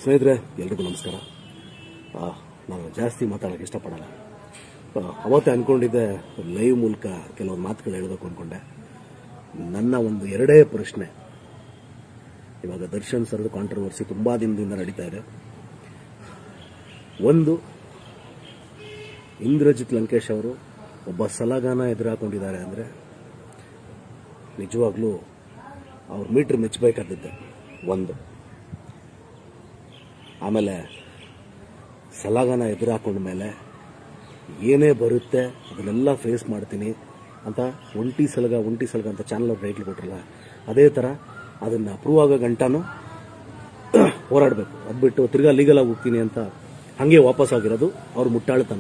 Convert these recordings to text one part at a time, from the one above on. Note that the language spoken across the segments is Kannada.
ಸ್ನೇಹಿತರೆ ಎಲ್ರಿಗೂ ನಮಸ್ಕಾರ ಆ, ನಾನು ಜಾಸ್ತಿ ಮಾತಾಡೋಕ್ಕೆ ಇಷ್ಟಪಡಲ್ಲ ಆ, ಅವತ್ತೇ ಅಂದ್ಕೊಂಡಿದ್ದೆ ಲೈವ್ ಮೂಲಕ ಕೆಲವೊಂದು ಮಾತುಗಳು ಹೇಳಬೇಕು ಅಂದ್ಕೊಂಡೆ ನನ್ನ ಒಂದು ಎರಡೇ ಪ್ರಶ್ನೆ ಇವಾಗ ದರ್ಶನ್ ಸರ್ದು ಕಾಂಟ್ರವರ್ಸಿ ತುಂಬ ದಿನದಿಂದ ನಡೀತಾ ಇದೆ ಒಂದು ಇಂದ್ರಜಿತ್ ಲಂಕೇಶ್ ಅವರು ಒಬ್ಬ ಸಲಗಾನ ಎದುರಾಕೊಂಡಿದ್ದಾರೆ ಅಂದರೆ ನಿಜವಾಗ್ಲೂ ಅವ್ರ ಮೀಟ್ರ್ ಮೆಚ್ಚಬೇಕಾದದ್ದೆ ಒಂದು ಆಮೇಲೆ ಸಲಗಾನ ಎದುರು ಹಾಕೊಂಡ ಮೇಲೆ ಏನೇ ಬರುತ್ತೆ ಅದನ್ನೆಲ್ಲ ಫೇಸ್ ಮಾಡ್ತೀನಿ ಅಂತ ಒಂಟಿ ಸಲಗ ಒಂಟಿ ಸಲಗ ಅಂತ ಚಾನಲ್ ಅವ್ರು ಟೈಟ್ಲ್ ಕೊಟ್ರಲ್ಲ ಅದೇ ಥರ ಅದನ್ನು ಅಪ್ರೂವ್ ಆಗೋ ಗಂಟನೂ ಹೋರಾಡಬೇಕು ಅದು ಬಿಟ್ಟು ತಿರ್ಗಾ ಲೀಗಲ್ ಆಗಿ ಹೋಗ್ತೀನಿ ಅಂತ ಹಾಗೆ ವಾಪಸ್ ಆಗಿರೋದು ಅವ್ರ ಮುಟ್ಟಾಳ್ತನ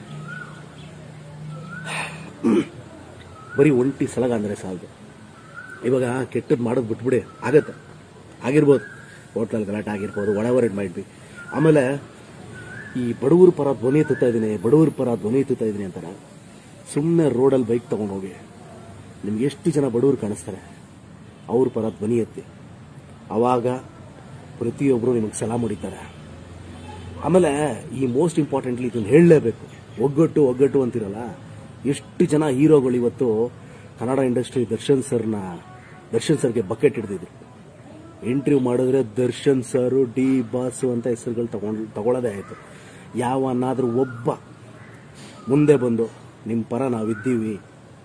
ಬರೀ ಒಂಟಿ ಸಲಗ ಅಂದರೆ ಸಾಲದು ಇವಾಗ ಕೆಟ್ಟದ್ದು ಮಾಡೋದು ಬಿಟ್ಬಿಡಿ ಆಗತ್ತೆ ಆಗಿರ್ಬೋದು ಹೋಟ್ಲಲ್ಲಿ ಗಲಾಟೆ ಆಗಿರ್ಬೋದು ಒಳವರ್ ಇಟ್ ಮೈಟ್ ಬಿ ಆಮೇಲೆ ಈ ಬಡವ್ರ ಪರ ಧ್ವನಿ ಎತ್ತುತ್ತಾ ಇದ್ದೀನಿ ಬಡವ್ರ ಪರ ಧ್ವನಿ ಎತ್ತುತ್ತಾ ಇದ್ದೀನಿ ಅಂತಾರೆ ಸುಮ್ಮನೆ ರೋಡಲ್ಲಿ ಬೈಕ್ ತಗೊಂಡು ಹೋಗಿ ನಿಮ್ಗೆ ಎಷ್ಟು ಜನ ಬಡವರು ಕಾಣಿಸ್ತಾರೆ ಅವ್ರ ಪರ ಧ್ವನಿ ಎತ್ತಿ ಆವಾಗ ಪ್ರತಿಯೊಬ್ಬರು ನಿಮಗೆ ಸಲಾಮ್ ಹೊಡಿತಾರೆ ಆಮೇಲೆ ಈ ಮೋಸ್ಟ್ ಇಂಪಾರ್ಟೆಂಟ್ಲಿ ಇದನ್ನು ಹೇಳಲೇಬೇಕು ಒಗ್ಗಟ್ಟು ಒಗ್ಗಟ್ಟು ಅಂತಿರಲ್ಲ ಎಷ್ಟು ಜನ ಹೀರೋಗಳು ಇವತ್ತು ಕನ್ನಡ ಇಂಡಸ್ಟ್ರಿ ದರ್ಶನ್ ಸರ್ನ ದರ್ಶನ್ ಸರ್ಗೆ ಬಕೆಟ್ ಹಿಡಿದಿದ್ರು ಇಂಟರ್ವ್ಯೂ ಮಾಡಿದ್ರೆ ದರ್ಶನ್ ಸರ್ ಡಿ ಬಾಸು ಅಂತ ಹೆಸರುಗಳು ತಗೊಂಡು ತಗೊಳ್ಳೋದೇ ಆಯಿತು ಯಾವನಾದ್ರೂ ಒಬ್ಬ ಮುಂದೆ ಬಂದು ನಿಮ್ಮ ಪರ ನಾವಿದ್ದೀವಿ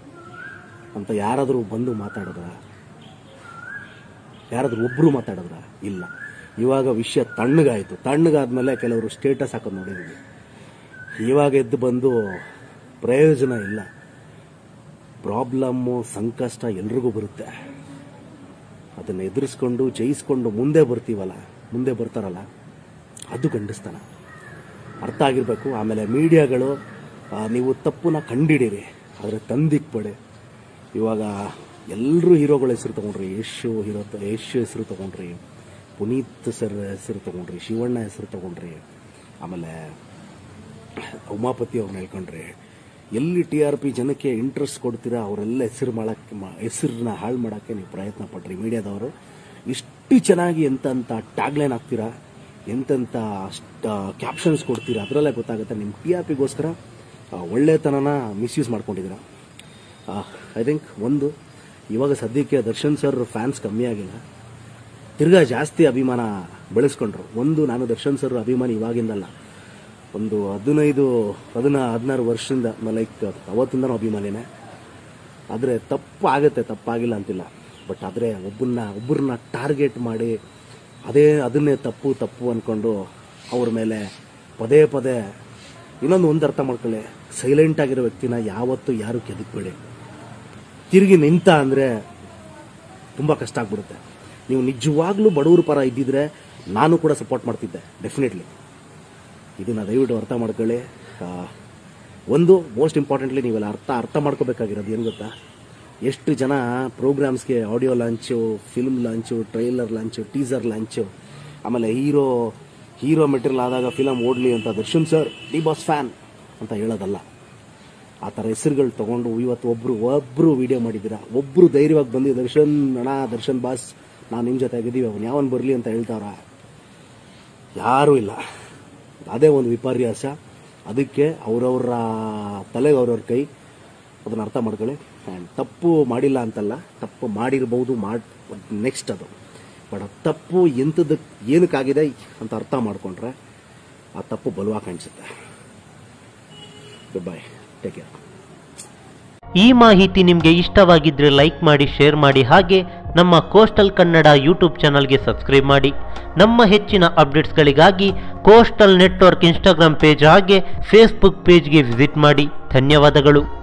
ಅಂತ ಯಾರಾದರೂ ಬಂದು ಮಾತಾಡಿದ್ರ ಯಾರಾದ್ರೂ ಒಬ್ರು ಮಾತಾಡಿದ್ರ ಇಲ್ಲ ಇವಾಗ ವಿಷಯ ತಣ್ಣಗಾಯಿತು ತಣ್ಣಗಾದ್ಮೇಲೆ ಕೆಲವರು ಸ್ಟೇಟಸ್ ಹಾಕೋದು ನೋಡಿದ್ದೀವಿ ಇವಾಗ ಎದ್ದು ಬಂದು ಪ್ರಯೋಜನ ಇಲ್ಲ ಪ್ರಾಬ್ಲಮ್ಮು ಸಂಕಷ್ಟ ಎಲ್ರಿಗೂ ಬರುತ್ತೆ ಅದನ್ನು ಎದುರಿಸ್ಕೊಂಡು ಜಯಿಸ್ಕೊಂಡು ಮುಂದೆ ಬರ್ತೀವಲ್ಲ ಮುಂದೆ ಬರ್ತಾರಲ್ಲ ಅದು ಗಂಡಸ್ತನ ಅರ್ಥ ಆಗಿರಬೇಕು ಆಮೇಲೆ ಮೀಡಿಯಾಗಳು ಆ, ನೀವು ತಪ್ಪನ್ನ ಕಂಡಿಡೀರಿ ಆದರೆ ತಂದಿಕ್ಬೇಡಿ ಇವಾಗ ಎಲ್ಲರೂ ಹೀರೋಗಳ ಹೆಸರು ತಗೊಂಡ್ರಿ ಯಶು ಹೀರೋ ಯಶ್ ಹೆಸರು ತಗೊಂಡ್ರಿ ಪುನೀತ್ ಸರ್ ಹೆಸರು ತಗೊಂಡ್ರಿ ಶಿವಣ್ಣ ಹೆಸರು ತಗೊಂಡ್ರಿ ಆಮೇಲೆ ಉಮಾಪತಿ ಅವ್ರನ್ನ ಹೇಳ್ಕೊಂಡ್ರಿ ಎಲ್ಲಿ ಟಿ ಆರ್ ಪಿ ಜನಕ್ಕೆ ಇಂಟ್ರೆಸ್ಟ್ ಕೊಡ್ತೀರಾ ಅವರೆಲ್ಲ ಹೆಸರು ಮಾಡಕ್ಕೆ ಹೆಸರನ್ನ ಹಾಳು ಮಾಡೋಕ್ಕೆ ನೀವು ಪ್ರಯತ್ನ ಪಡ್ರಿ ಮೀಡಿಯಾದವರು ಇಷ್ಟು ಚೆನ್ನಾಗಿ ಎಂತೆಂಥ ಟ್ಯಾಗ್ಲೈನ್ ಹಾಕ್ತೀರಾ ಎಂತೆಂಥ ಕ್ಯಾಪ್ಷನ್ಸ್ ಕೊಡ್ತೀರಾ ಅದರಲ್ಲೇ ಗೊತ್ತಾಗುತ್ತೆ ನಿಮ್ಮ ಟಿ ಆರ್ ಪಿಗೋಸ್ಕರ ಒಳ್ಳೆತನನ ಮಿಸ್ಯೂಸ್ ಮಾಡ್ಕೊಂಡಿದ್ದೀರಾ ಐ ಥಿಂಕ್ ಒಂದು ಇವಾಗ ಸದ್ಯಕ್ಕೆ ದರ್ಶನ್ ಸರ್ ಫ್ಯಾನ್ಸ್ ಕಮ್ಮಿ ಆಗಿಲ್ಲ ತಿರ್ಗಾ ಜಾಸ್ತಿ ಅಭಿಮಾನ ಬೆಳೆಸ್ಕೊಂಡ್ರು ಒಂದು ನಾನು ದರ್ಶನ್ ಸರ್ ಅಭಿಮಾನಿ ಇವಾಗಿಂದಲ್ಲ ಒಂದು ಹದಿನೈದು ಹದಿನ ಹದಿನಾರು ವರ್ಷದಿಂದ ಲೈಕ್ ಅವತ್ತಿಂದ ಅಭಿಮಾನಿನೇ ಆದರೆ ತಪ್ಪು ಆಗುತ್ತೆ ತಪ್ಪಾಗಿಲ್ಲ ಅಂತಿಲ್ಲ ಬಟ್ ಆದರೆ ಒಬ್ಬನ್ನ ಒಬ್ಬರನ್ನ ಟಾರ್ಗೆಟ್ ಮಾಡಿ ಅದೇ ಅದನ್ನೇ ತಪ್ಪು ತಪ್ಪು ಅಂದ್ಕೊಂಡು ಅವ್ರ ಮೇಲೆ ಪದೇ ಪದೇ ಇನ್ನೊಂದು ಒಂದು ಅರ್ಥ ಮಾಡ್ಕೊಳ್ಳಿ ಸೈಲೆಂಟ್ ಆಗಿರೋ ವ್ಯಕ್ತಿನ ಯಾವತ್ತೂ ಯಾರು ಕೆದಕ್ಬೇಡಿ ತಿರುಗಿ ನಿಂತ ಅಂದರೆ ತುಂಬ ಕಷ್ಟ ಆಗ್ಬಿಡುತ್ತೆ ನೀವು ನಿಜವಾಗ್ಲೂ ಬಡವ್ರ ಪರ ಇದ್ದಿದ್ರೆ ನಾನು ಕೂಡ ಸಪೋರ್ಟ್ ಮಾಡ್ತಿದ್ದೆ ಡೆಫಿನೆಟ್ಲಿ ಇದನ್ನ ದಯವಿಟ್ಟು ಅರ್ಥ ಮಾಡ್ಕೊಳ್ಳಿ ಆ, ಒಂದು ಮೋಸ್ಟ್ ಇಂಪಾರ್ಟೆಂಟ್ಲಿ ನೀವೆಲ್ಲ ಅರ್ಥ ಅರ್ಥ ಮಾಡ್ಕೋಬೇಕಾಗಿರೋದು ಏನು ಗೊತ್ತಾ ಎಷ್ಟು ಜನ ಪ್ರೋಗ್ರಾಮ್ಸ್ಗೆ audio launch film launch trailer launch teaser launch ಆಮೇಲೆ ಹೀರೋ ಹೀರೋ ಮೆಟೀರಿಯಲ್ ಆದಾಗ ಫಿಲಮ್ ಓಡಲಿ ಅಂತ Darshan sir D boss fan ಅಂತ ಹೇಳೋದಲ್ಲ ಆ ಥರ ಹೆಸರುಗಳು ತಗೊಂಡು ಇವತ್ತು ಒಬ್ರು ಒಬ್ರು ವಿಡಿಯೋ ಮಾಡಿದ್ದೀರಾ ಒಬ್ರು ಧೈರ್ಯವಾಗಿ ಬಂದು ದರ್ಶನ್ ಅಣ್ಣ ದರ್ಶನ್ ಬಾಸ್ ನಾನು ನಿಮ್ಮ ಜೊತೆ ಆಗಿದ್ದೀವಿ ಅವನು ಯಾವನ್ ಬರಲಿ ಅಂತ ಹೇಳ್ತಾರ ಯಾರೂ ಇಲ್ಲ ಅದೇ ಒಂದು ವಿಪರ್ಯಾಸ ಅದಕ್ಕೆ ಅವರವರ ತಲೆಗೆ ಅವ್ರವ್ರ ಕೈ ಅದನ್ನು ಅರ್ಥ ಮಾಡ್ಕೊಳ್ಳಿ ಆ್ಯಂಡ್ ತಪ್ಪು ಮಾಡಿಲ್ಲ ಅಂತಲ್ಲ ತಪ್ಪು ಮಾಡಿರ್ಬೋದು ಮಾಡಿ ನೆಕ್ಸ್ಟ್ ಅದು ಬಟ್ ಆ ತಪ್ಪು ಎಂಥದಕ್ಕೆ ಏನಕ್ಕಾಗಿದೆ ಅಂತ ಅರ್ಥ ಮಾಡಿಕೊಂಡ್ರೆ ಆ ತಪ್ಪು ಬಲವಾಗಿ ಕಾಣಿಸುತ್ತೆ ಗುಡ್ ಬೈ ಟೇಕ್ ಕೇರ್ ಈ ಮಾಹಿತಿ ನಿಮಗೆ ಇಷ್ಟವಾಗಿದ್ದರೆ ಲೈಕ್ ಮಾಡಿ ಶೇರ್ ಮಾಡಿ ಹಾಗೆ ನಮ್ಮ ಕೋಸ್ಟಲ್ ಕನ್ನಡ ಯೂಟ್ಯೂಬ್ ಚಾನಲ್ಗೆ ಸಬ್ಸ್ಕ್ರೈಬ್ ಮಾಡಿ ನಮ್ಮ ಹೆಚ್ಚಿನ ಅಪ್ಡೇಟ್ಸ್ಗಳಿಗಾಗಿ ಕೋಸ್ಟಲ್ ನೆಟ್ವರ್ಕ್ ಇನ್ಸ್ಟಾಗ್ರಾಮ್ ಪೇಜ್ ಹಾಗೆ ಫೇಸ್ಬುಕ್ ಪೇಜ್ಗೆ ವಿಸಿಟ್ ಮಾಡಿ ಧನ್ಯವಾದಗಳು